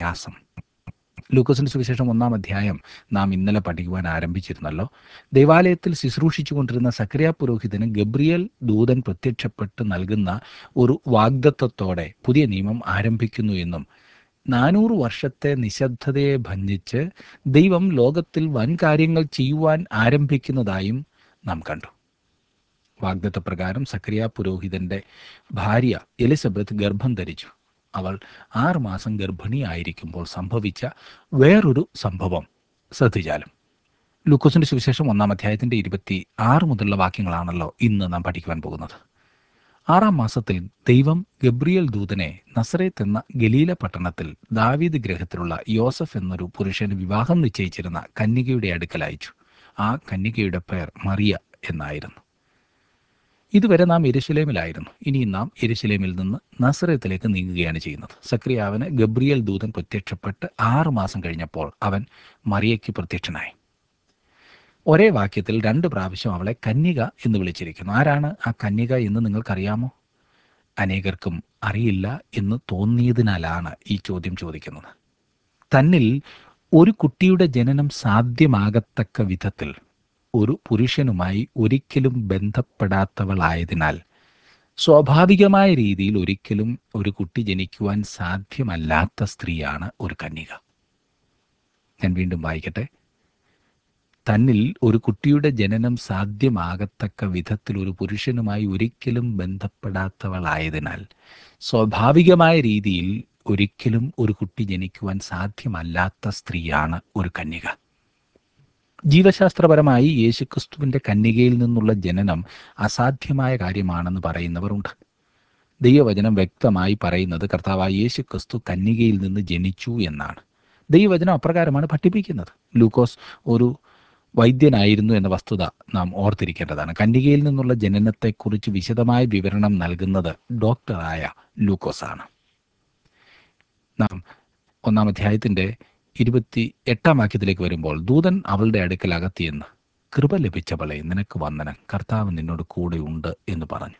പ്രയാസം ലൂക്കോസിന്റെ സുവിശേഷം ഒന്നാം അധ്യായം നാം ഇന്നലെ പഠിക്കുവാൻ ആരംഭിച്ചിരുന്നല്ലോ ദേവാലയത്തിൽ ശുശ്രൂഷിച്ചു കൊണ്ടിരുന്ന സക്രിയ പുരോഹിതന് ഗബ്രിയൽ ദൂതൻ പ്രത്യക്ഷപ്പെട്ട് നൽകുന്ന ഒരു വാഗ്ദത്വത്തോടെ പുതിയ നിയമം ആരംഭിക്കുന്നു എന്നും നാനൂറ് വർഷത്തെ നിശബ്ദതയെ ഭഞ്ജിച്ച് ദൈവം ലോകത്തിൽ വൻ കാര്യങ്ങൾ ചെയ്യുവാൻ ആരംഭിക്കുന്നതായും നാം കണ്ടു വാഗ്ദത്തപ്രകാരം സക്രിയ പുരോഹിതന്റെ ഭാര്യ എലിസബത്ത് ഗർഭം ധരിച്ചു അവൾ ആറ് മാസം ഗർഭിണിയായിരിക്കുമ്പോൾ സംഭവിച്ച വേറൊരു സംഭവം ശ്രദ്ധിച്ചാലും ലൂക്കോസിന്റെ സുവിശേഷം ഒന്നാം അധ്യായത്തിന്റെ ഇരുപത്തി ആറ് മുതലുള്ള വാക്യങ്ങളാണല്ലോ ഇന്ന് നാം പഠിക്കുവാൻ പോകുന്നത് ആറാം മാസത്തിൽ ദൈവം ഗബ്രിയേൽ ദൂതനെ നസറേത്ത് എന്ന ഗലീല പട്ടണത്തിൽ ദാവീദ് ഗ്രഹത്തിലുള്ള യോസഫ് എന്നൊരു പുരുഷന് വിവാഹം നിശ്ചയിച്ചിരുന്ന കന്യകയുടെ അടുക്കൽ അയച്ചു ആ കന്യകയുടെ പേർ മറിയ എന്നായിരുന്നു ഇതുവരെ നാം എരുശലേമിലായിരുന്നു ഇനി നാം എരുശലേമിൽ നിന്ന് നസറത്തിലേക്ക് നീങ്ങുകയാണ് ചെയ്യുന്നത് സക്രിയാവിന് ഗബ്രിയേൽ ദൂതൻ പ്രത്യക്ഷപ്പെട്ട് ആറ് മാസം കഴിഞ്ഞപ്പോൾ അവൻ മറിയയ്ക്ക് പ്രത്യക്ഷനായി ഒരേ വാക്യത്തിൽ രണ്ട് പ്രാവശ്യം അവളെ കന്യക എന്ന് വിളിച്ചിരിക്കുന്നു ആരാണ് ആ കന്യക എന്ന് നിങ്ങൾക്കറിയാമോ അനേകർക്കും അറിയില്ല എന്ന് തോന്നിയതിനാലാണ് ഈ ചോദ്യം ചോദിക്കുന്നത് തന്നിൽ ഒരു കുട്ടിയുടെ ജനനം സാധ്യമാകത്തക്ക വിധത്തിൽ ഒരു പുരുഷനുമായി ഒരിക്കലും ബന്ധപ്പെടാത്തവളായതിനാൽ സ്വാഭാവികമായ രീതിയിൽ ഒരിക്കലും ഒരു കുട്ടി ജനിക്കുവാൻ സാധ്യമല്ലാത്ത സ്ത്രീയാണ് ഒരു കന്യക ഞാൻ വീണ്ടും വായിക്കട്ടെ തന്നിൽ ഒരു കുട്ടിയുടെ ജനനം സാധ്യമാകത്തക്ക വിധത്തിൽ ഒരു പുരുഷനുമായി ഒരിക്കലും ബന്ധപ്പെടാത്തവളായതിനാൽ സ്വാഭാവികമായ രീതിയിൽ ഒരിക്കലും ഒരു കുട്ടി ജനിക്കുവാൻ സാധ്യമല്ലാത്ത സ്ത്രീയാണ് ഒരു കന്യക ജീവശാസ്ത്രപരമായി യേശുക്രിസ്തുവിന്റെ കന്യകയിൽ നിന്നുള്ള ജനനം അസാധ്യമായ കാര്യമാണെന്ന് പറയുന്നവരുണ്ട് ദൈവവചനം വ്യക്തമായി പറയുന്നത് കർത്താവായ യേശുക്രിസ്തു കന്യകയിൽ നിന്ന് ജനിച്ചു എന്നാണ് ദൈവവചനം അപ്രകാരമാണ് പഠിപ്പിക്കുന്നത് ലൂക്കോസ് ഒരു വൈദ്യനായിരുന്നു എന്ന വസ്തുത നാം ഓർത്തിരിക്കേണ്ടതാണ് കന്യകയിൽ നിന്നുള്ള ജനനത്തെക്കുറിച്ച് വിശദമായ വിവരണം നൽകുന്നത് ഡോക്ടറായ ലൂക്കോസ് ആണ് നാം ഒന്നാം അധ്യായത്തിന്റെ ഇരുപത്തി എട്ടാം വാക്യത്തിലേക്ക് വരുമ്പോൾ ദൂതൻ അവളുടെ അടുക്കൽ അകത്തിയെന്ന് കൃപ ലഭിച്ചവളെ നിനക്ക് വന്ദനം കർത്താവ് നിന്നോട് കൂടെ ഉണ്ട് എന്ന് പറഞ്ഞു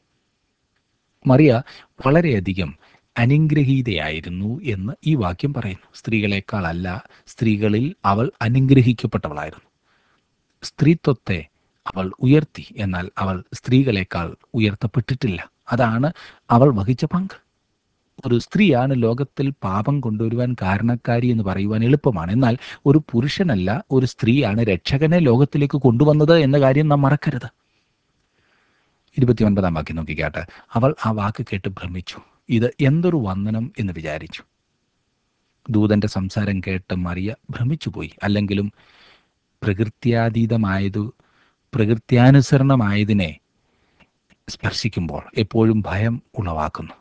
മറിയ വളരെയധികം അനുഗ്രഹീതയായിരുന്നു എന്ന് ഈ വാക്യം പറയുന്നു സ്ത്രീകളെക്കാൾ അല്ല സ്ത്രീകളിൽ അവൾ അനുഗ്രഹിക്കപ്പെട്ടവളായിരുന്നു സ്ത്രീത്വത്തെ അവൾ ഉയർത്തി എന്നാൽ അവൾ സ്ത്രീകളെക്കാൾ ഉയർത്തപ്പെട്ടിട്ടില്ല അതാണ് അവൾ വഹിച്ച പങ്ക് ഒരു സ്ത്രീയാണ് ലോകത്തിൽ പാപം കൊണ്ടുവരുവാൻ കാരണക്കാരി എന്ന് പറയുവാൻ എളുപ്പമാണ് എന്നാൽ ഒരു പുരുഷനല്ല ഒരു സ്ത്രീയാണ് രക്ഷകനെ ലോകത്തിലേക്ക് കൊണ്ടുവന്നത് എന്ന കാര്യം നാം മറക്കരുത് ഇരുപത്തിയൊൻപതാം വാക്യം നോക്കിക്കാട്ടെ അവൾ ആ വാക്ക് കേട്ട് ഭ്രമിച്ചു ഇത് എന്തൊരു വന്ദനം എന്ന് വിചാരിച്ചു ദൂതന്റെ സംസാരം കേട്ട് മറിയ ഭ്രമിച്ചുപോയി അല്ലെങ്കിലും പ്രകൃത്യാതീതമായതു പ്രകൃത്യാനുസരണമായതിനെ സ്പർശിക്കുമ്പോൾ എപ്പോഴും ഭയം ഉളവാക്കുന്നു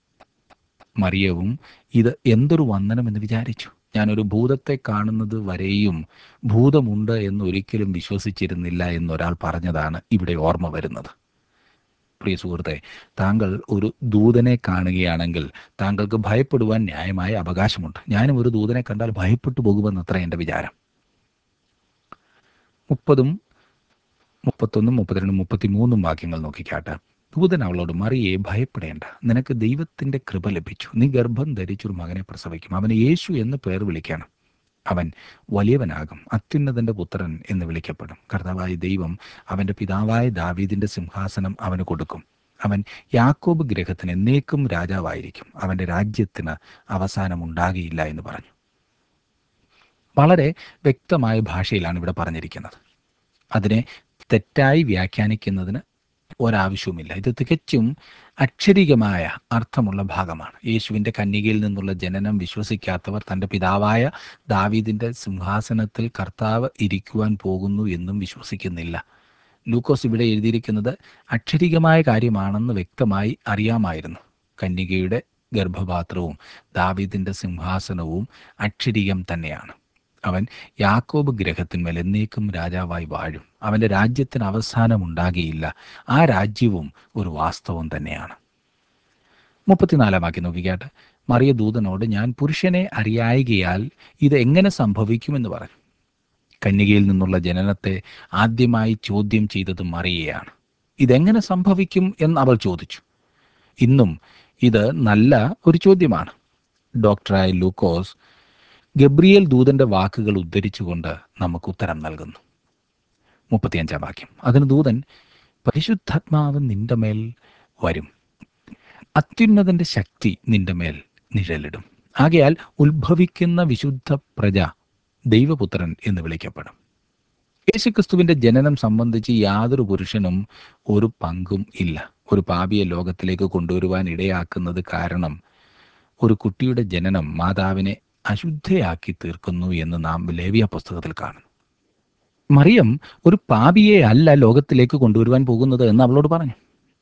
മറിയവും ഇത് എന്തൊരു വന്ദനം എന്ന് വിചാരിച്ചു ഞാനൊരു ഭൂതത്തെ കാണുന്നത് വരെയും ഭൂതമുണ്ട് എന്ന് ഒരിക്കലും വിശ്വസിച്ചിരുന്നില്ല എന്നൊരാൾ പറഞ്ഞതാണ് ഇവിടെ ഓർമ്മ വരുന്നത് പ്രിയ സുഹൃത്തെ താങ്കൾ ഒരു ദൂതനെ കാണുകയാണെങ്കിൽ താങ്കൾക്ക് ഭയപ്പെടുവാൻ ന്യായമായ അവകാശമുണ്ട് ഞാനും ഒരു ദൂതനെ കണ്ടാൽ ഭയപ്പെട്ടു പോകുമെന്നത്ര എൻ്റെ വിചാരം മുപ്പതും മുപ്പത്തൊന്നും മുപ്പത്തിരണ്ടും മുപ്പത്തിമൂന്നും വാക്യങ്ങൾ നോക്കിക്കാട്ടെ ദൂതൻ അവളോട് മറിയെ ഭയപ്പെടേണ്ട നിനക്ക് ദൈവത്തിന്റെ കൃപ ലഭിച്ചു നീ ഗർഭം ധരിച്ചൊരു മകനെ പ്രസവിക്കും അവന് യേശു എന്ന് പേർ വിളിക്കണം അവൻ വലിയവനാകും അത്യുന്നതന്റെ പുത്രൻ എന്ന് വിളിക്കപ്പെടും കർത്താവായ ദൈവം അവന്റെ പിതാവായ ദാവീദിന്റെ സിംഹാസനം അവന് കൊടുക്കും അവൻ യാക്കോബ് ഗ്രഹത്തിന് എന്നേക്കും രാജാവായിരിക്കും അവന്റെ രാജ്യത്തിന് അവസാനം ഉണ്ടാകിയില്ല എന്ന് പറഞ്ഞു വളരെ വ്യക്തമായ ഭാഷയിലാണ് ഇവിടെ പറഞ്ഞിരിക്കുന്നത് അതിനെ തെറ്റായി വ്യാഖ്യാനിക്കുന്നതിന് ഒരാവശ്യവുമില്ല ഇത് തികച്ചും അക്ഷരികമായ അർത്ഥമുള്ള ഭാഗമാണ് യേശുവിൻ്റെ കന്യകയിൽ നിന്നുള്ള ജനനം വിശ്വസിക്കാത്തവർ തൻ്റെ പിതാവായ ദാവീദിൻ്റെ സിംഹാസനത്തിൽ കർത്താവ് ഇരിക്കുവാൻ പോകുന്നു എന്നും വിശ്വസിക്കുന്നില്ല ലൂക്കോസ് ഇവിടെ എഴുതിയിരിക്കുന്നത് അക്ഷരികമായ കാര്യമാണെന്ന് വ്യക്തമായി അറിയാമായിരുന്നു കന്യകയുടെ ഗർഭപാത്രവും ദാവീദിൻ്റെ സിംഹാസനവും അക്ഷരികം തന്നെയാണ് അവൻ യാക്കോബ് ഗ്രഹത്തിന്മേൽ എന്നേക്കും രാജാവായി വാഴും അവൻ്റെ രാജ്യത്തിന് അവസാനം ഉണ്ടാകിയില്ല ആ രാജ്യവും ഒരു വാസ്തവം തന്നെയാണ് മുപ്പത്തിനാലാം വാക്യം നോക്കിക്കാട്ടെ മറിയ ദൂതനോട് ഞാൻ പുരുഷനെ അറിയായികയാൽ ഇത് എങ്ങനെ സംഭവിക്കുമെന്ന് പറഞ്ഞു കന്യകയിൽ നിന്നുള്ള ജനനത്തെ ആദ്യമായി ചോദ്യം ചെയ്തത് മറിയയാണ് ഇതെങ്ങനെ സംഭവിക്കും എന്ന് അവൾ ചോദിച്ചു ഇന്നും ഇത് നല്ല ഒരു ചോദ്യമാണ് ഡോക്ടറായ ലൂക്കോസ് ഗബ്രിയേൽ ദൂതന്റെ വാക്കുകൾ ഉദ്ധരിച്ചുകൊണ്ട് നമുക്ക് ഉത്തരം നൽകുന്നു മുപ്പത്തിയഞ്ചാം വാക്യം അതിന് ദൂതൻ പരിശുദ്ധാത്മാവ് നിന്റെ മേൽ വരും അത്യുന്നതന്റെ ശക്തി നിന്റെ മേൽ നിഴലിടും ആകയാൽ ഉത്ഭവിക്കുന്ന വിശുദ്ധ പ്രജ ദൈവപുത്രൻ എന്ന് വിളിക്കപ്പെടും യേശുക്രിസ്തുവിന്റെ ജനനം സംബന്ധിച്ച് യാതൊരു പുരുഷനും ഒരു പങ്കും ഇല്ല ഒരു പാപിയെ ലോകത്തിലേക്ക് കൊണ്ടുവരുവാൻ ഇടയാക്കുന്നത് കാരണം ഒരു കുട്ടിയുടെ ജനനം മാതാവിനെ അശുദ്ധയാക്കി തീർക്കുന്നു എന്ന് നാം ലേവിയ പുസ്തകത്തിൽ കാണുന്നു മറിയം ഒരു പാപിയെ അല്ല ലോകത്തിലേക്ക് കൊണ്ടുവരുവാൻ പോകുന്നത് എന്ന് അവളോട് പറഞ്ഞു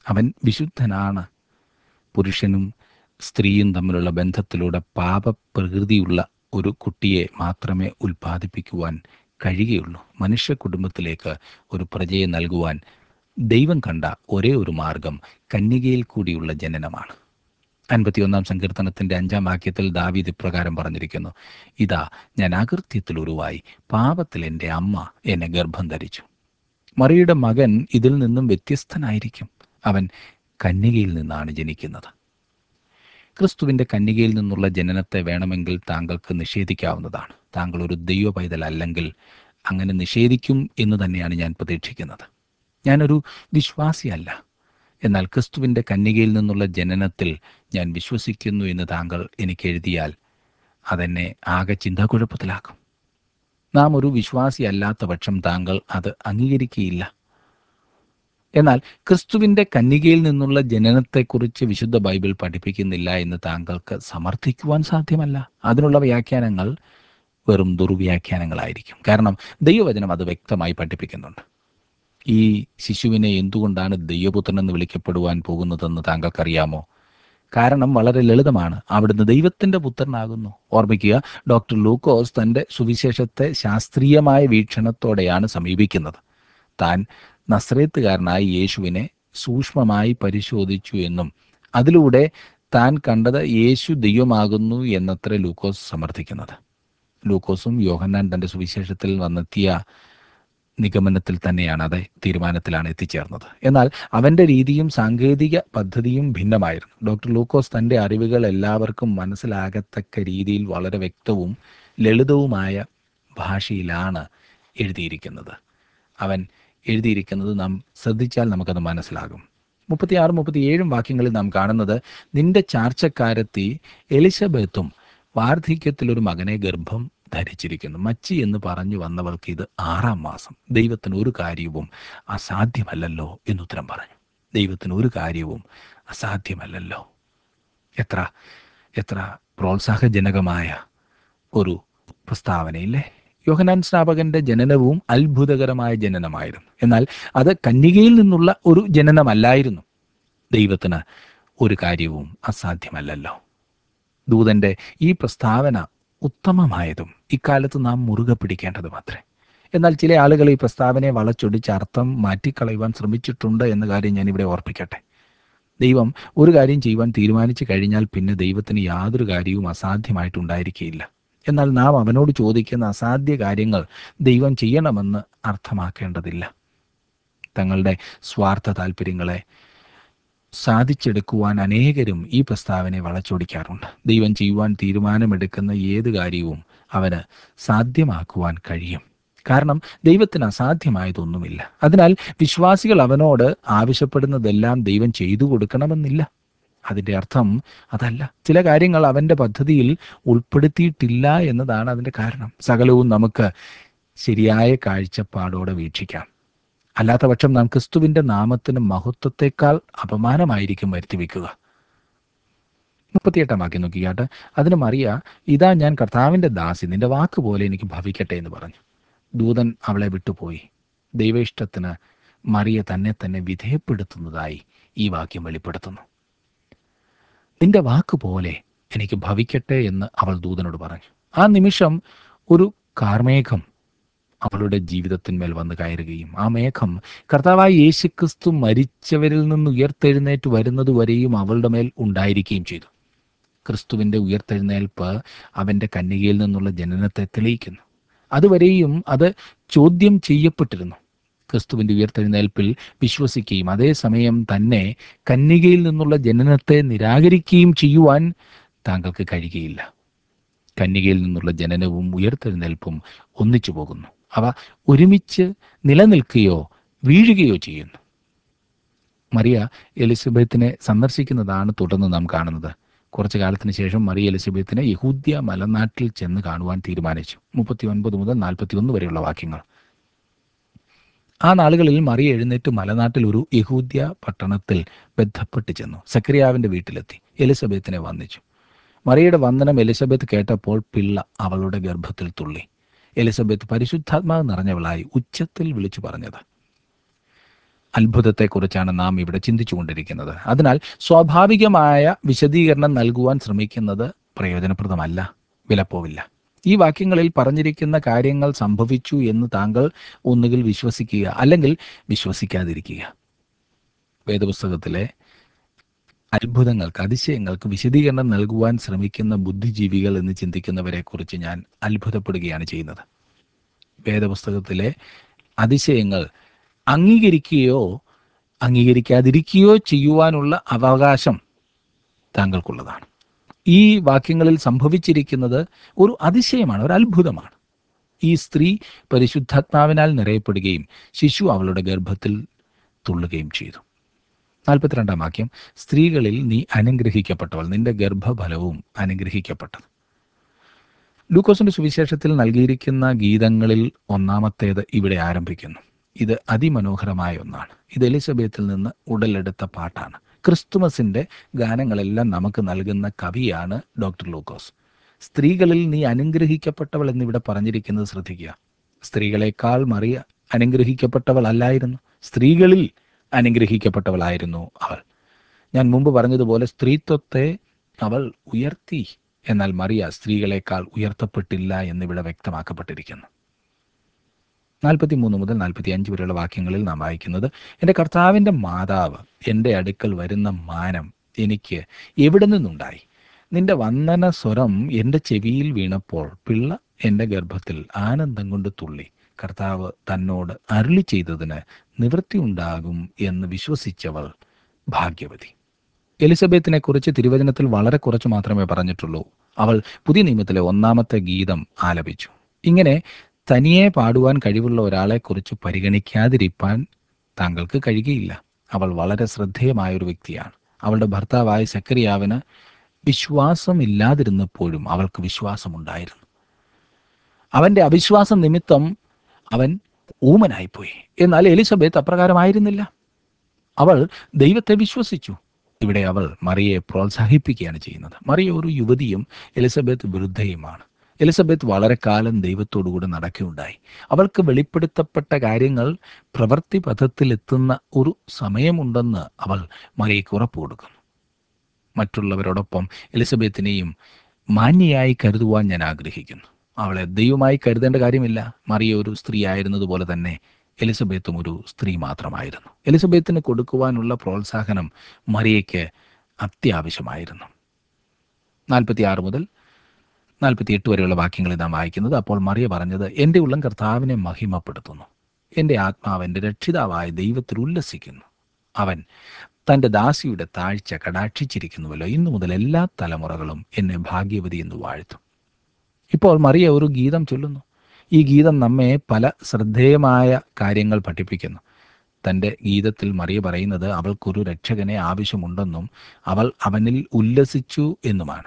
അവൻ വിശുദ്ധനാണ് പുരുഷനും സ്ത്രീയും തമ്മിലുള്ള ബന്ധത്തിലൂടെ പാപപ്രകൃതിയുള്ള ഒരു കുട്ടിയെ മാത്രമേ ഉൽപ്പാദിപ്പിക്കുവാൻ കഴിയുകയുള്ളൂ മനുഷ്യ കുടുംബത്തിലേക്ക് ഒരു പ്രജയെ നൽകുവാൻ ദൈവം കണ്ട ഒരേ ഒരു മാർഗം കന്യകയിൽ കൂടിയുള്ള ജനനമാണ് അൻപത്തിയൊന്നാം സങ്കീർത്തനത്തിന്റെ അഞ്ചാം വാക്യത്തിൽ ദാവീദ് ഇപ്രകാരം പറഞ്ഞിരിക്കുന്നു ഇതാ ഞാൻ അകൃത്യത്തിൽ ഉരുവായി പാപത്തിൽ എൻ്റെ അമ്മ എന്നെ ഗർഭം ധരിച്ചു മറിയുടെ മകൻ ഇതിൽ നിന്നും വ്യത്യസ്തനായിരിക്കും അവൻ കന്യകയിൽ നിന്നാണ് ജനിക്കുന്നത് ക്രിസ്തുവിന്റെ കന്യകയിൽ നിന്നുള്ള ജനനത്തെ വേണമെങ്കിൽ താങ്കൾക്ക് നിഷേധിക്കാവുന്നതാണ് താങ്കൾ ഒരു ദൈവ പൈതൽ അല്ലെങ്കിൽ അങ്ങനെ നിഷേധിക്കും എന്ന് തന്നെയാണ് ഞാൻ പ്രതീക്ഷിക്കുന്നത് ഞാനൊരു വിശ്വാസിയല്ല എന്നാൽ ക്രിസ്തുവിന്റെ കന്യകയിൽ നിന്നുള്ള ജനനത്തിൽ ഞാൻ വിശ്വസിക്കുന്നു എന്ന് താങ്കൾ എനിക്ക് എഴുതിയാൽ അതെന്നെ ആകെ ചിന്താക്കുഴപ്പത്തിലാക്കും നാം ഒരു വിശ്വാസിയല്ലാത്ത പക്ഷം താങ്കൾ അത് അംഗീകരിക്കുകയില്ല എന്നാൽ ക്രിസ്തുവിന്റെ കന്യകയിൽ നിന്നുള്ള ജനനത്തെക്കുറിച്ച് വിശുദ്ധ ബൈബിൾ പഠിപ്പിക്കുന്നില്ല എന്ന് താങ്കൾക്ക് സമർത്ഥിക്കുവാൻ സാധ്യമല്ല അതിനുള്ള വ്യാഖ്യാനങ്ങൾ വെറും ദുർവ്യാഖ്യാനങ്ങളായിരിക്കും കാരണം ദൈവവചനം അത് വ്യക്തമായി പഠിപ്പിക്കുന്നുണ്ട് ഈ ശിശുവിനെ എന്തുകൊണ്ടാണ് ദൈവപുത്രൻ എന്ന് വിളിക്കപ്പെടുവാൻ പോകുന്നതെന്ന് താങ്കൾക്കറിയാമോ കാരണം വളരെ ലളിതമാണ് അവിടുന്ന് ദൈവത്തിന്റെ പുത്രനാകുന്നു ഓർമ്മിക്കുക ഡോക്ടർ ലൂക്കോസ് തന്റെ സുവിശേഷത്തെ ശാസ്ത്രീയമായ വീക്ഷണത്തോടെയാണ് സമീപിക്കുന്നത് താൻ നസ്രേത്തുകാരനായ യേശുവിനെ സൂക്ഷ്മമായി പരിശോധിച്ചു എന്നും അതിലൂടെ താൻ കണ്ടത് യേശു ദൈവമാകുന്നു എന്നത്ര ലൂക്കോസ് സമർത്ഥിക്കുന്നത് ലൂക്കോസും യോഹന്നാൻ തന്റെ സുവിശേഷത്തിൽ വന്നെത്തിയ നിഗമനത്തിൽ തന്നെയാണ് അതെ തീരുമാനത്തിലാണ് എത്തിച്ചേർന്നത് എന്നാൽ അവന്റെ രീതിയും സാങ്കേതിക പദ്ധതിയും ഭിന്നമായിരുന്നു ഡോക്ടർ ലൂക്കോസ് തന്റെ അറിവുകൾ എല്ലാവർക്കും മനസ്സിലാകത്തക്ക രീതിയിൽ വളരെ വ്യക്തവും ലളിതവുമായ ഭാഷയിലാണ് എഴുതിയിരിക്കുന്നത് അവൻ എഴുതിയിരിക്കുന്നത് നാം ശ്രദ്ധിച്ചാൽ നമുക്കത് മനസ്സിലാകും മുപ്പത്തിയാറ് മുപ്പത്തിയേഴും വാക്യങ്ങളിൽ നാം കാണുന്നത് നിന്റെ ചാർച്ചക്കാരത്തി എലിസബത്തും വാർദ്ധക്യത്തിൽ ഒരു മകനെ ഗർഭം ധരിച്ചിരിക്കുന്നു മച്ചി എന്ന് പറഞ്ഞു വന്നവൾക്ക് ഇത് ആറാം മാസം ദൈവത്തിന് ഒരു കാര്യവും അസാധ്യമല്ലല്ലോ എന്നുത്തരം പറഞ്ഞു ദൈവത്തിന് ഒരു കാര്യവും അസാധ്യമല്ലല്ലോ എത്ര എത്ര പ്രോത്സാഹജനകമായ ഒരു പ്രസ്താവനയില്ലേ യോഹനാൻ സ്നാപകന്റെ ജനനവും അത്ഭുതകരമായ ജനനമായിരുന്നു എന്നാൽ അത് കന്യകയിൽ നിന്നുള്ള ഒരു ജനനമല്ലായിരുന്നു ദൈവത്തിന് ഒരു കാര്യവും അസാധ്യമല്ലല്ലോ ദൂതന്റെ ഈ പ്രസ്താവന ഉത്തമമായതും ഇക്കാലത്ത് നാം മുറുകെ പിടിക്കേണ്ടതും അത്രേ എന്നാൽ ചില ആളുകൾ ഈ പ്രസ്താവനയെ വളച്ചൊടിച്ച് അർത്ഥം മാറ്റിക്കളയുവാൻ ശ്രമിച്ചിട്ടുണ്ട് എന്ന കാര്യം ഞാൻ ഇവിടെ ഓർപ്പിക്കട്ടെ ദൈവം ഒരു കാര്യം ചെയ്യുവാൻ തീരുമാനിച്ചു കഴിഞ്ഞാൽ പിന്നെ ദൈവത്തിന് യാതൊരു കാര്യവും അസാധ്യമായിട്ടുണ്ടായിരിക്കുകയില്ല എന്നാൽ നാം അവനോട് ചോദിക്കുന്ന അസാധ്യ കാര്യങ്ങൾ ദൈവം ചെയ്യണമെന്ന് അർത്ഥമാക്കേണ്ടതില്ല തങ്ങളുടെ സ്വാർത്ഥ താല്പര്യങ്ങളെ സാധിച്ചെടുക്കുവാൻ അനേകരും ഈ പ്രസ്താവനയെ വളച്ചൊടിക്കാറുണ്ട് ദൈവം ചെയ്യുവാൻ തീരുമാനമെടുക്കുന്ന ഏത് കാര്യവും അവന് സാധ്യമാക്കുവാൻ കഴിയും കാരണം ദൈവത്തിന് അസാധ്യമായതൊന്നുമില്ല അതിനാൽ വിശ്വാസികൾ അവനോട് ആവശ്യപ്പെടുന്നതെല്ലാം ദൈവം ചെയ്തു കൊടുക്കണമെന്നില്ല അതിൻ്റെ അർത്ഥം അതല്ല ചില കാര്യങ്ങൾ അവൻ്റെ പദ്ധതിയിൽ ഉൾപ്പെടുത്തിയിട്ടില്ല എന്നതാണ് അതിൻ്റെ കാരണം സകലവും നമുക്ക് ശരിയായ കാഴ്ചപ്പാടോടെ വീക്ഷിക്കാം അല്ലാത്ത പക്ഷം നാം ക്രിസ്തുവിന്റെ നാമത്തിന് മഹത്വത്തെക്കാൾ അപമാനമായിരിക്കും വരുത്തി വെക്കുക മുപ്പത്തിയെട്ടാം വാക്യം നോക്കിയാട്ട് അതിന് മറിയ ഇതാ ഞാൻ കർത്താവിന്റെ ദാസി നിന്റെ വാക്ക് പോലെ എനിക്ക് ഭവിക്കട്ടെ എന്ന് പറഞ്ഞു ദൂതൻ അവളെ വിട്ടുപോയി ദൈവേഷ്ടത്തിന് മറിയ തന്നെ തന്നെ വിധേയപ്പെടുത്തുന്നതായി ഈ വാക്യം വെളിപ്പെടുത്തുന്നു നിന്റെ വാക്ക് പോലെ എനിക്ക് ഭവിക്കട്ടെ എന്ന് അവൾ ദൂതനോട് പറഞ്ഞു ആ നിമിഷം ഒരു കാർമേഘം അവളുടെ ജീവിതത്തിന്മേൽ വന്ന് കയറുകയും ആ മേഘം കർത്താവായ യേശുക്രിസ്തു മരിച്ചവരിൽ നിന്ന് ഉയർത്തെഴുന്നേറ്റ് വരുന്നത് വരെയും അവളുടെ മേൽ ഉണ്ടായിരിക്കുകയും ചെയ്തു ക്രിസ്തുവിന്റെ ഉയർത്തെഴുന്നേൽപ്പ് അവന്റെ കന്യകയിൽ നിന്നുള്ള ജനനത്തെ തെളിയിക്കുന്നു അതുവരെയും അത് ചോദ്യം ചെയ്യപ്പെട്ടിരുന്നു ക്രിസ്തുവിന്റെ ഉയർത്തെഴുന്നേൽപ്പിൽ വിശ്വസിക്കുകയും അതേസമയം തന്നെ കന്യകയിൽ നിന്നുള്ള ജനനത്തെ നിരാകരിക്കുകയും ചെയ്യുവാൻ താങ്കൾക്ക് കഴിയുകയില്ല കന്യകയിൽ നിന്നുള്ള ജനനവും ഉയർത്തെഴുന്നേൽപ്പും ഒന്നിച്ചു പോകുന്നു അവ ഒരുമിച്ച് നിലനിൽക്കുകയോ വീഴുകയോ ചെയ്യുന്നു മറിയ എലിസബത്തിനെ സന്ദർശിക്കുന്നതാണ് തുടർന്ന് നാം കാണുന്നത് കുറച്ചു കാലത്തിന് ശേഷം മറിയ എലിസബത്തിനെ യഹൂദ്യ മലനാട്ടിൽ ചെന്ന് കാണുവാൻ തീരുമാനിച്ചു മുപ്പത്തി ഒൻപത് മുതൽ നാൽപ്പത്തി ഒന്ന് വരെയുള്ള വാക്യങ്ങൾ ആ നാളുകളിൽ മറിയ എഴുന്നേറ്റ് മലനാട്ടിൽ ഒരു യഹൂദ്യ പട്ടണത്തിൽ ബന്ധപ്പെട്ട് ചെന്നു സക്രിയാവിന്റെ വീട്ടിലെത്തി എലിസബത്തിനെ വന്ദിച്ചു മറിയയുടെ വന്ദനം എലിസബത്ത് കേട്ടപ്പോൾ പിള്ള അവളുടെ ഗർഭത്തിൽ തുള്ളി എലിസബത്ത് പരിശുദ്ധാത്മാവ് നിറഞ്ഞവളായി ഉച്ചത്തിൽ വിളിച്ചു പറഞ്ഞത് അത്ഭുതത്തെക്കുറിച്ചാണ് നാം ഇവിടെ ചിന്തിച്ചുകൊണ്ടിരിക്കുന്നത് അതിനാൽ സ്വാഭാവികമായ വിശദീകരണം നൽകുവാൻ ശ്രമിക്കുന്നത് പ്രയോജനപ്രദമല്ല വിലപ്പോവില്ല ഈ വാക്യങ്ങളിൽ പറഞ്ഞിരിക്കുന്ന കാര്യങ്ങൾ സംഭവിച്ചു എന്ന് താങ്കൾ ഒന്നുകിൽ വിശ്വസിക്കുക അല്ലെങ്കിൽ വിശ്വസിക്കാതിരിക്കുക വേദപുസ്തകത്തിലെ അത്ഭുതങ്ങൾക്ക് അതിശയങ്ങൾക്ക് വിശദീകരണം നൽകുവാൻ ശ്രമിക്കുന്ന ബുദ്ധിജീവികൾ എന്ന് ചിന്തിക്കുന്നവരെ കുറിച്ച് ഞാൻ അത്ഭുതപ്പെടുകയാണ് ചെയ്യുന്നത് വേദപുസ്തകത്തിലെ അതിശയങ്ങൾ അംഗീകരിക്കുകയോ അംഗീകരിക്കാതിരിക്കുകയോ ചെയ്യുവാനുള്ള അവകാശം താങ്കൾക്കുള്ളതാണ് ഈ വാക്യങ്ങളിൽ സംഭവിച്ചിരിക്കുന്നത് ഒരു അതിശയമാണ് ഒരു അത്ഭുതമാണ് ഈ സ്ത്രീ പരിശുദ്ധാത്മാവിനാൽ നിറയപ്പെടുകയും ശിശു അവളുടെ ഗർഭത്തിൽ തുള്ളുകയും ചെയ്തു നാൽപ്പത്തിരണ്ടാം വാക്യം സ്ത്രീകളിൽ നീ അനുഗ്രഹിക്കപ്പെട്ടവൾ നിന്റെ ഗർഭഫലവും അനുഗ്രഹിക്കപ്പെട്ടത് ലൂക്കോസിന്റെ സുവിശേഷത്തിൽ നൽകിയിരിക്കുന്ന ഗീതങ്ങളിൽ ഒന്നാമത്തേത് ഇവിടെ ആരംഭിക്കുന്നു ഇത് അതിമനോഹരമായ ഒന്നാണ് ഇത് എലിസബത്തിൽ നിന്ന് ഉടലെടുത്ത പാട്ടാണ് ക്രിസ്തുമസിന്റെ ഗാനങ്ങളെല്ലാം നമുക്ക് നൽകുന്ന കവിയാണ് ഡോക്ടർ ലൂക്കോസ് സ്ത്രീകളിൽ നീ അനുഗ്രഹിക്കപ്പെട്ടവൾ എന്നിവിടെ പറഞ്ഞിരിക്കുന്നത് ശ്രദ്ധിക്കുക സ്ത്രീകളെക്കാൾ മറിയ അനുഗ്രഹിക്കപ്പെട്ടവൾ അല്ലായിരുന്നു സ്ത്രീകളിൽ അനുഗ്രഹിക്കപ്പെട്ടവളായിരുന്നു അവൾ ഞാൻ മുമ്പ് പറഞ്ഞതുപോലെ സ്ത്രീത്വത്തെ അവൾ ഉയർത്തി എന്നാൽ മറിയ സ്ത്രീകളെക്കാൾ ഉയർത്തപ്പെട്ടില്ല എന്നിവിടെ വ്യക്തമാക്കപ്പെട്ടിരിക്കുന്നു നാൽപ്പത്തി മൂന്ന് മുതൽ നാൽപ്പത്തി അഞ്ച് വരെയുള്ള വാക്യങ്ങളിൽ നാം വായിക്കുന്നത് എൻ്റെ കർത്താവിൻ്റെ മാതാവ് എൻ്റെ അടുക്കൽ വരുന്ന മാനം എനിക്ക് എവിടെ നിന്നുണ്ടായി നിന്റെ വന്ദന സ്വരം എൻ്റെ ചെവിയിൽ വീണപ്പോൾ പിള്ള എൻ്റെ ഗർഭത്തിൽ ആനന്ദം കൊണ്ട് തുള്ളി കർത്താവ് തന്നോട് അരുളി ചെയ്തതിന് നിവൃത്തി ഉണ്ടാകും എന്ന് വിശ്വസിച്ചവൾ ഭാഗ്യവതി എലിസബത്തിനെ കുറിച്ച് തിരുവചനത്തിൽ വളരെ കുറച്ച് മാത്രമേ പറഞ്ഞിട്ടുള്ളൂ അവൾ പുതിയ നിയമത്തിലെ ഒന്നാമത്തെ ഗീതം ആലപിച്ചു ഇങ്ങനെ തനിയെ പാടുവാൻ കഴിവുള്ള ഒരാളെ കുറിച്ച് പരിഗണിക്കാതിരിക്കാൻ താങ്കൾക്ക് കഴിയുകയില്ല അവൾ വളരെ ശ്രദ്ധേയമായ ഒരു വ്യക്തിയാണ് അവളുടെ ഭർത്താവായ സക്രിയാവിന് വിശ്വാസമില്ലാതിരുന്നപ്പോഴും അവൾക്ക് വിശ്വാസമുണ്ടായിരുന്നു അവന്റെ അവിശ്വാസം നിമിത്തം അവൻ ഊമനായിപ്പോയി എന്നാൽ എലിസബത്ത് അപ്രകാരമായിരുന്നില്ല അവൾ ദൈവത്തെ വിശ്വസിച്ചു ഇവിടെ അവൾ മറിയെ പ്രോത്സാഹിപ്പിക്കുകയാണ് ചെയ്യുന്നത് മറിയ ഒരു യുവതിയും എലിസബത്ത് വിരുദ്ധയുമാണ് എലിസബത്ത് വളരെ കാലം ദൈവത്തോടുകൂടെ നടക്കുകയുണ്ടായി അവൾക്ക് വെളിപ്പെടുത്തപ്പെട്ട കാര്യങ്ങൾ പ്രവൃത്തി പഥത്തിലെത്തുന്ന ഒരു സമയമുണ്ടെന്ന് അവൾ മറിയയ്ക്ക് ഉറപ്പ് കൊടുക്കുന്നു മറ്റുള്ളവരോടൊപ്പം എലിസബത്തിനെയും മാന്യയായി കരുതുവാൻ ഞാൻ ആഗ്രഹിക്കുന്നു അവളെ ദൈവമായി കരുതേണ്ട കാര്യമില്ല മറിയ ഒരു സ്ത്രീ ആയിരുന്നതുപോലെ തന്നെ എലിസബത്തും ഒരു സ്ത്രീ മാത്രമായിരുന്നു എലിസബത്തിന് കൊടുക്കുവാനുള്ള പ്രോത്സാഹനം മറിയയ്ക്ക് അത്യാവശ്യമായിരുന്നു നാൽപ്പത്തി ആറ് മുതൽ നാൽപ്പത്തി എട്ട് വരെയുള്ള വാക്യങ്ങളിൽ നാം വായിക്കുന്നത് അപ്പോൾ മറിയ പറഞ്ഞത് എൻ്റെ ഉള്ളം കർത്താവിനെ മഹിമപ്പെടുത്തുന്നു എൻ്റെ ആത്മാവ് എൻ്റെ രക്ഷിതാവായ ദൈവത്തിൽ ഉല്ലസിക്കുന്നു അവൻ തൻ്റെ ദാസിയുടെ താഴ്ച കടാക്ഷിച്ചിരിക്കുന്നുവല്ലോ ഇന്നു മുതൽ എല്ലാ തലമുറകളും എന്നെ ഭാഗ്യവതി എന്ന് വാഴ്ത്തും ഇപ്പോൾ മറിയ ഒരു ഗീതം ചൊല്ലുന്നു ഈ ഗീതം നമ്മെ പല ശ്രദ്ധേയമായ കാര്യങ്ങൾ പഠിപ്പിക്കുന്നു തൻ്റെ ഗീതത്തിൽ മറിയ പറയുന്നത് അവൾക്കൊരു രക്ഷകനെ ആവശ്യമുണ്ടെന്നും അവൾ അവനിൽ ഉല്ലസിച്ചു എന്നുമാണ്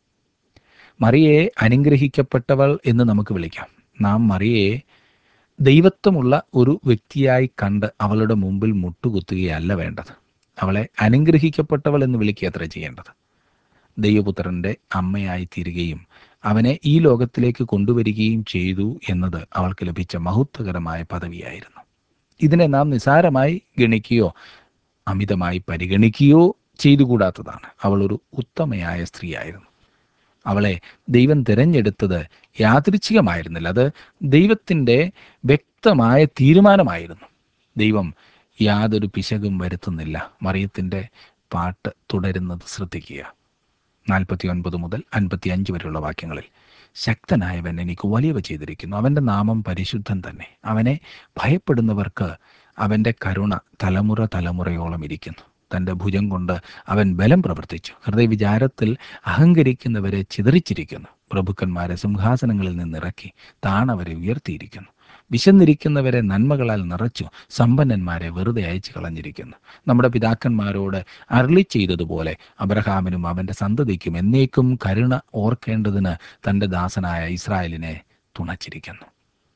മറിയയെ അനുഗ്രഹിക്കപ്പെട്ടവൾ എന്ന് നമുക്ക് വിളിക്കാം നാം മറിയയെ ദൈവത്വമുള്ള ഒരു വ്യക്തിയായി കണ്ട് അവളുടെ മുമ്പിൽ മുട്ടുകുത്തുകയല്ല വേണ്ടത് അവളെ അനുഗ്രഹിക്കപ്പെട്ടവൾ എന്ന് വിളിക്കുക അത്ര ചെയ്യേണ്ടത് ദൈവപുത്രന്റെ അമ്മയായി തീരുകയും അവനെ ഈ ലോകത്തിലേക്ക് കൊണ്ടുവരികയും ചെയ്തു എന്നത് അവൾക്ക് ലഭിച്ച മഹത്വകരമായ പദവിയായിരുന്നു ഇതിനെ നാം നിസാരമായി ഗണിക്കുകയോ അമിതമായി പരിഗണിക്കുകയോ ചെയ്തുകൂടാത്തതാണ് അവൾ ഒരു ഉത്തമയായ സ്ത്രീയായിരുന്നു അവളെ ദൈവം തിരഞ്ഞെടുത്തത് യാദൃച്ഛികമായിരുന്നില്ല അത് ദൈവത്തിൻ്റെ വ്യക്തമായ തീരുമാനമായിരുന്നു ദൈവം യാതൊരു പിശകും വരുത്തുന്നില്ല മറിയത്തിൻ്റെ പാട്ട് തുടരുന്നത് ശ്രദ്ധിക്കുക നാൽപ്പത്തി ഒൻപത് മുതൽ അൻപത്തി അഞ്ച് വരെയുള്ള വാക്യങ്ങളിൽ ശക്തനായവൻ എനിക്ക് വലിയവ ചെയ്തിരിക്കുന്നു അവൻ്റെ നാമം പരിശുദ്ധൻ തന്നെ അവനെ ഭയപ്പെടുന്നവർക്ക് അവൻ്റെ കരുണ തലമുറ തലമുറയോളം ഇരിക്കുന്നു തൻ്റെ ഭുജം കൊണ്ട് അവൻ ബലം പ്രവർത്തിച്ചു ഹൃദയവിചാരത്തിൽ അഹങ്കരിക്കുന്നവരെ ചിതറിച്ചിരിക്കുന്നു പ്രഭുക്കന്മാരെ സിംഹാസനങ്ങളിൽ നിന്നിറക്കി താണവരെ ഉയർത്തിയിരിക്കുന്നു വിശന്നിരിക്കുന്നവരെ നന്മകളാൽ നിറച്ചു സമ്പന്നന്മാരെ വെറുതെ അയച്ചു കളഞ്ഞിരിക്കുന്നു നമ്മുടെ പിതാക്കന്മാരോട് അരളി ചെയ്തതുപോലെ അബ്രഹാമിനും അവൻ്റെ സന്തതിക്കും എന്നേക്കും കരുണ ഓർക്കേണ്ടതിന് തൻ്റെ ദാസനായ ഇസ്രായേലിനെ തുണച്ചിരിക്കുന്നു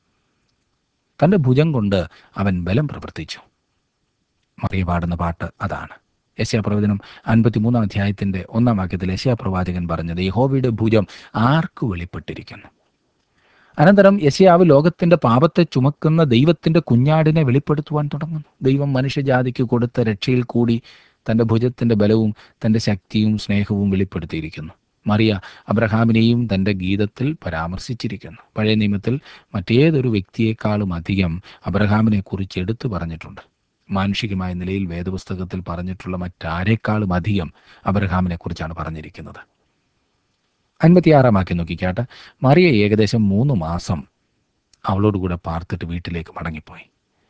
തൻ്റെ ഭുജം കൊണ്ട് അവൻ ബലം പ്രവർത്തിച്ചു മറിയ പാടുന്ന പാട്ട് അതാണ് യശയാപ്രവചനം അൻപത്തിമൂന്നാം അധ്യായത്തിന്റെ ഒന്നാം വാക്യത്തിൽ യശയാപ്രവാചകൻ പറഞ്ഞത് യഹോവയുടെ ഭുജം ആർക്ക് വെളിപ്പെട്ടിരിക്കുന്നു അനന്തരം യശയാവ് ലോകത്തിന്റെ പാപത്തെ ചുമക്കുന്ന ദൈവത്തിന്റെ കുഞ്ഞാടിനെ വെളിപ്പെടുത്തുവാൻ തുടങ്ങുന്നു ദൈവം മനുഷ്യജാതിക്ക് കൊടുത്ത രക്ഷയിൽ കൂടി തന്റെ ഭുജത്തിന്റെ ബലവും തന്റെ ശക്തിയും സ്നേഹവും വെളിപ്പെടുത്തിയിരിക്കുന്നു മറിയ അബ്രഹാമിനെയും തന്റെ ഗീതത്തിൽ പരാമർശിച്ചിരിക്കുന്നു പഴയ നിയമത്തിൽ മറ്റേതൊരു വ്യക്തിയെക്കാളും അധികം അബ്രഹാമിനെ കുറിച്ച് എടുത്തു പറഞ്ഞിട്ടുണ്ട് മാനുഷികമായ നിലയിൽ വേദപുസ്തകത്തിൽ പറഞ്ഞിട്ടുള്ള മറ്റാരെക്കാളും അധികം അബ്രഹാമിനെ കുറിച്ചാണ് പറഞ്ഞിരിക്കുന്നത് അൻപത്തിയാറാം വാക്യം നോക്കിക്കാട്ടെ മറിയ ഏകദേശം മൂന്ന് മാസം അവളോടുകൂടെ പാർത്തിട്ട് വീട്ടിലേക്ക് മടങ്ങിപ്പോയി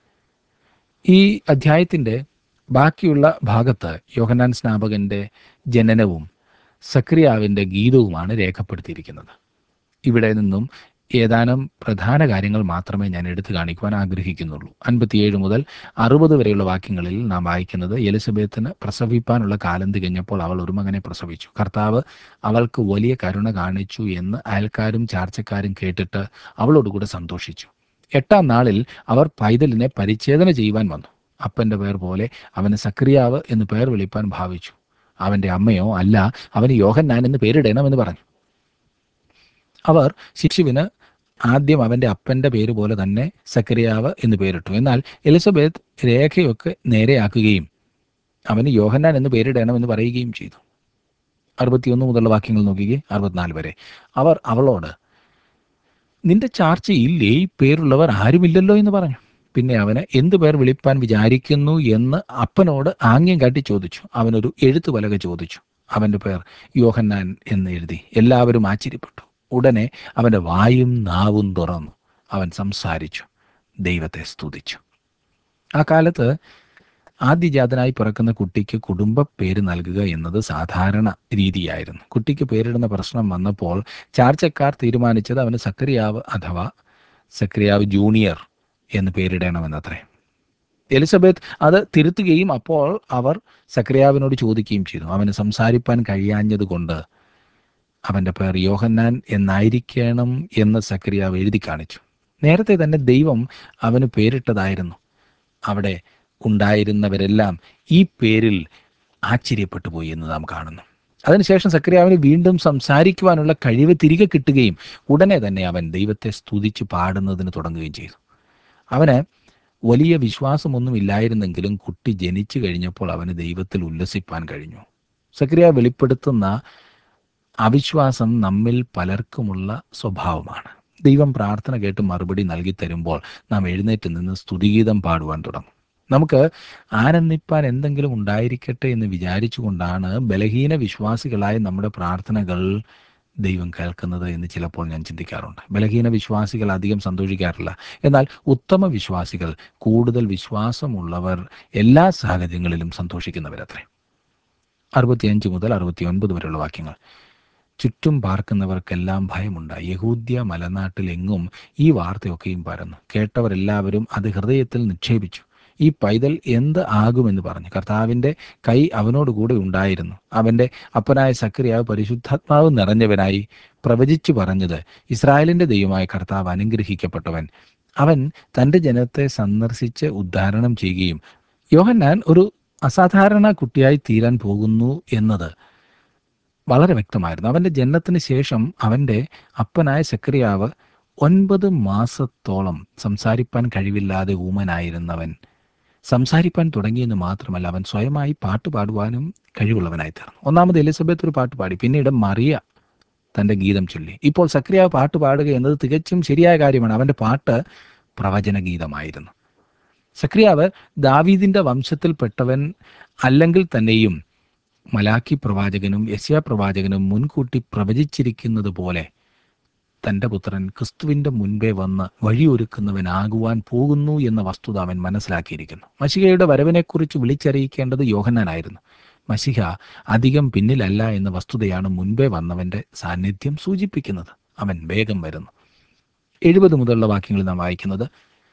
ഈ അധ്യായത്തിൻ്റെ ബാക്കിയുള്ള ഭാഗത്ത് യോഹന്നാൻ സ്നാപകന്റെ ജനനവും സക്രിയാവിൻ്റെ ഗീതവുമാണ് രേഖപ്പെടുത്തിയിരിക്കുന്നത് ഇവിടെ നിന്നും ഏതാനും പ്രധാന കാര്യങ്ങൾ മാത്രമേ ഞാൻ എടുത്തു കാണിക്കുവാൻ ആഗ്രഹിക്കുന്നുള്ളൂ അൻപത്തിയേഴ് മുതൽ അറുപത് വരെയുള്ള വാക്യങ്ങളിൽ നാം വായിക്കുന്നത് എലിസബത്തിന് പ്രസവിപ്പാനുള്ള കാലം തികഞ്ഞപ്പോൾ അവൾ ഒരു മകനെ പ്രസവിച്ചു കർത്താവ് അവൾക്ക് വലിയ കരുണ കാണിച്ചു എന്ന് അയൽക്കാരും ചാർച്ചക്കാരും കേട്ടിട്ട് അവളോടുകൂടെ സന്തോഷിച്ചു എട്ടാം നാളിൽ അവർ പൈതലിനെ പരിച്ഛേദന ചെയ്യുവാൻ വന്നു അപ്പന്റെ പേർ പോലെ അവന് സക്രിയാവ് എന്ന് പേർ വിളിപ്പാൻ ഭാവിച്ചു അവന്റെ അമ്മയോ അല്ല അവന് യോഹന്നാൻ എന്ന് പേരിടണമെന്ന് പറഞ്ഞു അവർ ശിശുവിന് ആദ്യം അവന്റെ അപ്പന്റെ പേര് പോലെ തന്നെ സക്രിയാവ് എന്ന് പേരിട്ടു എന്നാൽ എലിസബത്ത് രേഖയൊക്കെ നേരെയാക്കുകയും അവന് യോഹന്നാൻ എന്ന് പേരിടണമെന്ന് പറയുകയും ചെയ്തു അറുപത്തിയൊന്ന് മുതലുള്ള വാക്യങ്ങൾ നോക്കിക്കേ അറുപത്തിനാല് വരെ അവർ അവളോട് നിന്റെ ചാർച്ചയിൽ ഈ പേരുള്ളവർ ആരുമില്ലല്ലോ എന്ന് പറഞ്ഞു പിന്നെ അവന് എന്തു പേർ വിളിപ്പാൻ വിചാരിക്കുന്നു എന്ന് അപ്പനോട് ആംഗ്യം കാട്ടി ചോദിച്ചു അവനൊരു എഴുത്തു പലക ചോദിച്ചു അവന്റെ പേർ യോഹന്നാൻ എന്ന് എഴുതി എല്ലാവരും ആശ്ചര്യപ്പെട്ടു ഉടനെ അവന്റെ വായും നാവും തുറന്നു അവൻ സംസാരിച്ചു ദൈവത്തെ സ്തുതിച്ചു ആ കാലത്ത് ആദ്യജാതനായി പിറക്കുന്ന കുട്ടിക്ക് കുടുംബ പേര് നൽകുക എന്നത് സാധാരണ രീതിയായിരുന്നു കുട്ടിക്ക് പേരിടുന്ന പ്രശ്നം വന്നപ്പോൾ ചാർച്ചക്കാർ തീരുമാനിച്ചത് അവന് സക്രിയാവ് അഥവാ സക്രിയാവ് ജൂനിയർ എന്ന് പേരിടണമെന്നത്രേ എലിസബത്ത് അത് തിരുത്തുകയും അപ്പോൾ അവർ സക്രിയാവിനോട് ചോദിക്കുകയും ചെയ്തു അവന് സംസാരിപ്പാൻ കഴിയാഞ്ഞതുകൊണ്ട് അവന്റെ പേർ യോഹന്നാൻ എന്നായിരിക്കണം എന്ന് സക്രിയാവ് എഴുതി കാണിച്ചു നേരത്തെ തന്നെ ദൈവം അവന് പേരിട്ടതായിരുന്നു അവിടെ ഉണ്ടായിരുന്നവരെല്ലാം ഈ പേരിൽ ആശ്ചര്യപ്പെട്ടു പോയി എന്ന് നാം കാണുന്നു അതിനുശേഷം സക്രിയാവിന് വീണ്ടും സംസാരിക്കുവാനുള്ള കഴിവ് തിരികെ കിട്ടുകയും ഉടനെ തന്നെ അവൻ ദൈവത്തെ സ്തുതിച്ച് പാടുന്നതിന് തുടങ്ങുകയും ചെയ്തു അവന് വലിയ വിശ്വാസമൊന്നും ഇല്ലായിരുന്നെങ്കിലും കുട്ടി ജനിച്ചു കഴിഞ്ഞപ്പോൾ അവന് ദൈവത്തിൽ ഉല്ലസിപ്പാൻ കഴിഞ്ഞു സക്രിയ വെളിപ്പെടുത്തുന്ന അവിശ്വാസം നമ്മിൽ പലർക്കുമുള്ള സ്വഭാവമാണ് ദൈവം പ്രാർത്ഥന കേട്ട് മറുപടി നൽകി തരുമ്പോൾ നാം എഴുന്നേറ്റ് നിന്ന് സ്തുതിഗീതം പാടുവാൻ തുടങ്ങും നമുക്ക് ആനന്ദിപ്പാൻ എന്തെങ്കിലും ഉണ്ടായിരിക്കട്ടെ എന്ന് വിചാരിച്ചുകൊണ്ടാണ് ബലഹീന വിശ്വാസികളായ നമ്മുടെ പ്രാർത്ഥനകൾ ദൈവം കേൾക്കുന്നത് എന്ന് ചിലപ്പോൾ ഞാൻ ചിന്തിക്കാറുണ്ട് ബലഹീന വിശ്വാസികൾ അധികം സന്തോഷിക്കാറില്ല എന്നാൽ ഉത്തമ വിശ്വാസികൾ കൂടുതൽ വിശ്വാസമുള്ളവർ എല്ലാ സാഹചര്യങ്ങളിലും സന്തോഷിക്കുന്നവരത്രേ അറുപത്തിയഞ്ച് മുതൽ അറുപത്തിയൊൻപത് വരെയുള്ള വാക്യങ്ങൾ ചുറ്റും പാർക്കുന്നവർക്കെല്ലാം ഭയമുണ്ടായി യഹൂദ്യ മലനാട്ടിൽ എങ്ങും ഈ വാർത്തയൊക്കെയും പരന്നു കേട്ടവരെല്ലാവരും അത് ഹൃദയത്തിൽ നിക്ഷേപിച്ചു ഈ പൈതൽ എന്ത് ആകുമെന്ന് പറഞ്ഞു കർത്താവിൻ്റെ കൈ അവനോടുകൂടെ ഉണ്ടായിരുന്നു അവൻ്റെ അപ്പനായ സക്രിയാവ് പരിശുദ്ധാത്മാവ് നിറഞ്ഞവനായി പ്രവചിച്ചു പറഞ്ഞത് ഇസ്രായേലിൻ്റെ ദൈവമായ കർത്താവ് അനുഗ്രഹിക്കപ്പെട്ടവൻ അവൻ തൻ്റെ ജനത്തെ സന്ദർശിച്ച് ഉദ്ധാരണം ചെയ്യുകയും യോഹന്നാൻ ഒരു അസാധാരണ കുട്ടിയായി തീരാൻ പോകുന്നു എന്നത് വളരെ വ്യക്തമായിരുന്നു അവൻ്റെ ജനനത്തിന് ശേഷം അവൻ്റെ അപ്പനായ സക്രിയാവ് ഒൻപത് മാസത്തോളം സംസാരിപ്പാൻ കഴിവില്ലാതെ ഊമനായിരുന്നവൻ സംസാരിപ്പാൻ തുടങ്ങിയെന്ന് മാത്രമല്ല അവൻ സ്വയമായി പാട്ട് പാടുവാനും കഴിവുള്ളവനായി തീർന്നു ഒന്നാമത് എലിസബത്ത് ഒരു പാട്ട് പാടി പിന്നീട് മറിയ തൻ്റെ ഗീതം ചൊല്ലി ഇപ്പോൾ സക്രിയാവ് പാട്ട് പാടുക എന്നത് തികച്ചും ശരിയായ കാര്യമാണ് അവൻ്റെ പാട്ട് പ്രവചന ഗീതമായിരുന്നു സക്രിയാവ് ദാവീദിന്റെ വംശത്തിൽപ്പെട്ടവൻ അല്ലെങ്കിൽ തന്നെയും മലാക്കി പ്രവാചകനും യസ്യ പ്രവാചകനും മുൻകൂട്ടി പ്രവചിച്ചിരിക്കുന്നത് പോലെ തൻ്റെ പുത്രൻ ക്രിസ്തുവിൻ്റെ മുൻപേ വന്ന് വഴിയൊരുക്കുന്നവനാകുവാൻ പോകുന്നു എന്ന വസ്തുത അവൻ മനസ്സിലാക്കിയിരിക്കുന്നു മഷികയുടെ വരവിനെക്കുറിച്ച് വിളിച്ചറിയിക്കേണ്ടത് യോഹന്നാനായിരുന്നു മഷിഹ അധികം പിന്നിലല്ല എന്ന വസ്തുതയാണ് മുൻപേ വന്നവൻ്റെ സാന്നിധ്യം സൂചിപ്പിക്കുന്നത് അവൻ വേഗം വരുന്നു എഴുപത് മുതലുള്ള വാക്യങ്ങൾ നാം വായിക്കുന്നത്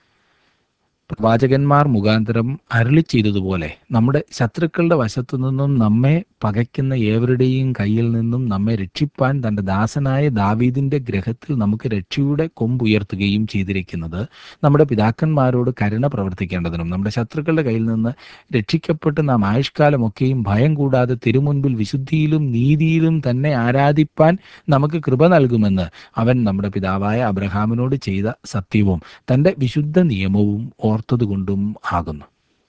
പ്രവാചകന്മാർ മുഖാന്തരം അരുളി ചെയ്തതുപോലെ നമ്മുടെ ശത്രുക്കളുടെ വശത്തു നിന്നും നമ്മെ പകയ്ക്കുന്ന ഏവരുടെയും കയ്യിൽ നിന്നും നമ്മെ രക്ഷിപ്പാൻ തൻ്റെ ദാസനായ ദാവീദിന്റെ ഗ്രഹത്തിൽ നമുക്ക് രക്ഷയുടെ കൊമ്പുയർത്തുകയും ചെയ്തിരിക്കുന്നത് നമ്മുടെ പിതാക്കന്മാരോട് കരുണ പ്രവർത്തിക്കേണ്ടതിനും നമ്മുടെ ശത്രുക്കളുടെ കയ്യിൽ നിന്ന് രക്ഷിക്കപ്പെട്ട് നാം ആയുഷ്കാലമൊക്കെയും ഭയം കൂടാതെ തിരുമുൻപിൽ വിശുദ്ധിയിലും നീതിയിലും തന്നെ ആരാധിപ്പാൻ നമുക്ക് കൃപ നൽകുമെന്ന് അവൻ നമ്മുടെ പിതാവായ അബ്രഹാമിനോട് ചെയ്ത സത്യവും തൻ്റെ വിശുദ്ധ നിയമവും ഓർത്തതുകൊണ്ടും ആകുന്നു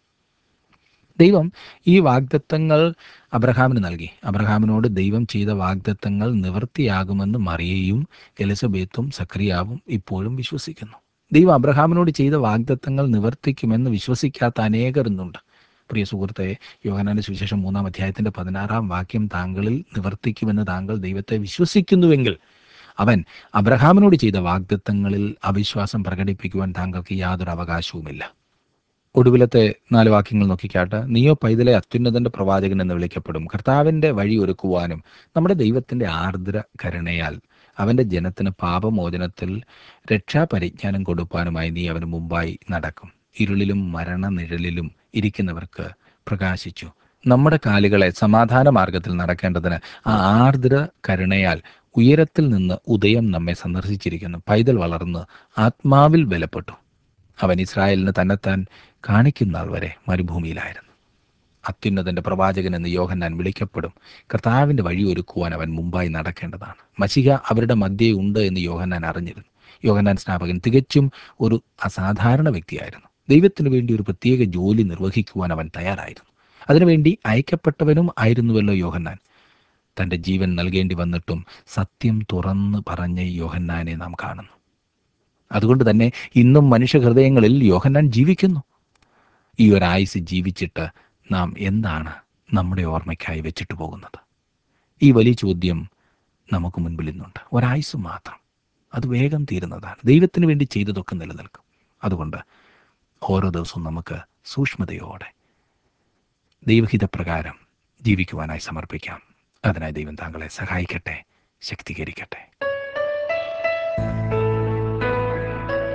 ദൈവം ഈ വാഗ്ദത്തങ്ങൾ അബ്രഹാമിന് നൽകി അബ്രഹാമിനോട് ദൈവം ചെയ്ത വാഗ്ദത്തങ്ങൾ നിവൃത്തിയാകുമെന്ന് മറിയയും എലിസബത്തും സക്രിയാവും ഇപ്പോഴും വിശ്വസിക്കുന്നു ദൈവം അബ്രഹാമിനോട് ചെയ്ത വാഗ്ദത്തങ്ങൾ നിവർത്തിക്കുമെന്ന് വിശ്വസിക്കാത്ത അനേകർ ഇന്നുണ്ട് പ്രിയ സുഹൃത്തെ യോഹനാന്റെ സുവിശേഷം മൂന്നാം അധ്യായത്തിന്റെ പതിനാറാം വാക്യം താങ്കളിൽ നിവർത്തിക്കുമെന്ന് താങ്കൾ ദൈവത്തെ വിശ്വസിക്കുന്നുവെങ്കിൽ അവൻ അബ്രഹാമിനോട് ചെയ്ത വാഗ്ദത്തങ്ങളിൽ അവിശ്വാസം പ്രകടിപ്പിക്കുവാൻ താങ്കൾക്ക് യാതൊരു അവകാശവുമില്ല ഒടുവിലത്തെ നാല് വാക്യങ്ങൾ നോക്കിക്കാട്ട് നീയോ പൈതലെ അത്യുന്നതന്റെ പ്രവാചകൻ എന്ന് വിളിക്കപ്പെടും കർത്താവിന്റെ വഴി ഒരുക്കുവാനും നമ്മുടെ ദൈവത്തിന്റെ ആർദ്ര കരുണയാൽ അവന്റെ ജനത്തിന് പാപമോചനത്തിൽ രക്ഷാപരിജ്ഞാനം കൊടുപ്പാനുമായി നീ അവന് മുമ്പായി നടക്കും ഇരുളിലും മരണനിഴലിലും ഇരിക്കുന്നവർക്ക് പ്രകാശിച്ചു നമ്മുടെ കാലുകളെ സമാധാന മാർഗത്തിൽ നടക്കേണ്ടതിന് ആ ആർദ്ര കരുണയാൽ ഉയരത്തിൽ നിന്ന് ഉദയം നമ്മെ സന്ദർശിച്ചിരിക്കുന്നു പൈതൽ വളർന്ന് ആത്മാവിൽ ബലപ്പെട്ടു അവൻ ഇസ്രായേലിന് തന്നെത്താൻ കാണിക്കുന്ന ആൾ വരെ മരുഭൂമിയിലായിരുന്നു അത്യുന്നതന്റെ പ്രവാചകൻ എന്ന് യോഹന്നാൻ വിളിക്കപ്പെടും കർത്താവിന്റെ വഴി ഒരുക്കുവാൻ അവൻ മുമ്പായി നടക്കേണ്ടതാണ് മഷിക അവരുടെ മധ്യേ ഉണ്ട് എന്ന് യോഹന്നാൻ അറിഞ്ഞിരുന്നു യോഹന്നാൻ സ്നാപകൻ തികച്ചും ഒരു അസാധാരണ വ്യക്തിയായിരുന്നു ദൈവത്തിനു വേണ്ടി ഒരു പ്രത്യേക ജോലി നിർവഹിക്കുവാൻ അവൻ തയ്യാറായിരുന്നു അതിനുവേണ്ടി അയക്കപ്പെട്ടവനും ആയിരുന്നുവല്ലോ യോഹന്നാൻ തൻ്റെ ജീവൻ നൽകേണ്ടി വന്നിട്ടും സത്യം തുറന്ന് പറഞ്ഞ യോഹന്നാനെ നാം കാണുന്നു അതുകൊണ്ട് തന്നെ ഇന്നും മനുഷ്യഹൃദയങ്ങളിൽ യോഹന്നാൻ ജീവിക്കുന്നു ഈ ഒരായുസ് ജീവിച്ചിട്ട് നാം എന്താണ് നമ്മുടെ ഓർമ്മയ്ക്കായി വെച്ചിട്ട് പോകുന്നത് ഈ വലിയ ചോദ്യം നമുക്ക് മുൻപിൽ ഇന്നുണ്ട് ഒരായുസ് മാത്രം അത് വേഗം തീരുന്നതാണ് ദൈവത്തിന് വേണ്ടി ചെയ്തതൊക്കെ നിലനിൽക്കും അതുകൊണ്ട് ഓരോ ദിവസവും നമുക്ക് സൂക്ഷ്മതയോടെ ദൈവഹിതപ്രകാരം ജീവിക്കുവാനായി സമർപ്പിക്കാം അതിനായി ദൈവം താങ്കളെ സഹായിക്കട്ടെ ശക്തീകരിക്കട്ടെ